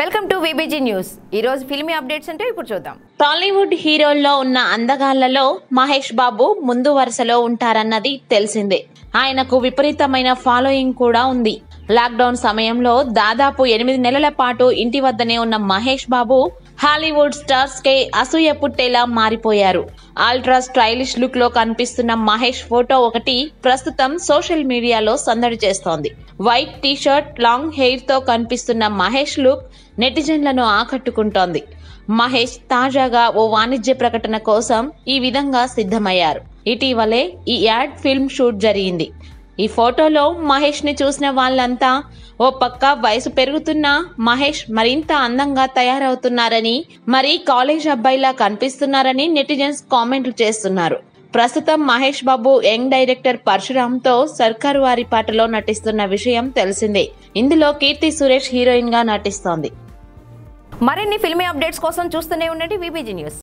welcome to VBG news ఈ రోజు filmy updates అంటే ఇప్పుడు చూద్దాం టాలీవుడ్ హీరోల్లో ఉన్న అందగాళ్లలో మహేష్ బాబు ముందు వరుసలో ఉంటారన్నది తెలిసిందే ఆయనకు విపరీతమైన ఫాలోయింగ్ కూడా ఉంది లాక్డౌన్ సమయంలో దాదాపు ఎనిమిది నెలల పాటు ఇంటి వద్దనే ఉన్న మహేష్ బాబు హాలీవుడ్ స్టార్స్ కే అసూయ పుట్టేలా మారిపోయారు అల్ట్రా స్టైలిష్ లుక్ లో కనిపిస్తున్న మహేష్ ఫోటో ఒకటి ప్రస్తుతం సోషల్ మీడియాలో సందడి చేస్తోంది white T shirt long hair తో కనిపిస్తున్న మహేష్ లుక్ నెటిజన్లను ఆకట్టుకుంటోంది మహేష్ తాజాగా ఓ వాణిజ్య ప్రకటన కోసం ఈ విధంగా సిద్ధమయ్యారు ఇటీవలే ఈ యాడ్ ఫిల్మ్ షూట్ జరిగింది ఈ ఫోటోలో మహేష్ ని చూసిన వాళ్ళంతా ఓ పక్క వయసు పెరుగుతున్నా మహేష్ మరింత అందంగా తయారవుతున్నారని మరి కాలేజ్ అబ్బాయిలా కనిపిస్తున్నారని నెటిజన్స్ కామెంట్లు చేస్తున్నారు ప్రస్తుతం మహేష్ బాబు యంగ్ డైరెక్టర్ పరశురామ్తో సర్కారు వారి పాటలో నటిస్తున్న విషయం తెలిసిందే ఇందులో కీర్తి సురేష్ హీరోయిన్ గా నటిస్తోంది మరిన్ని ఫిల్మీ అప్డేట్స్ కోసం చూస్తూనే ఉండండి విబిజీ న్యూస్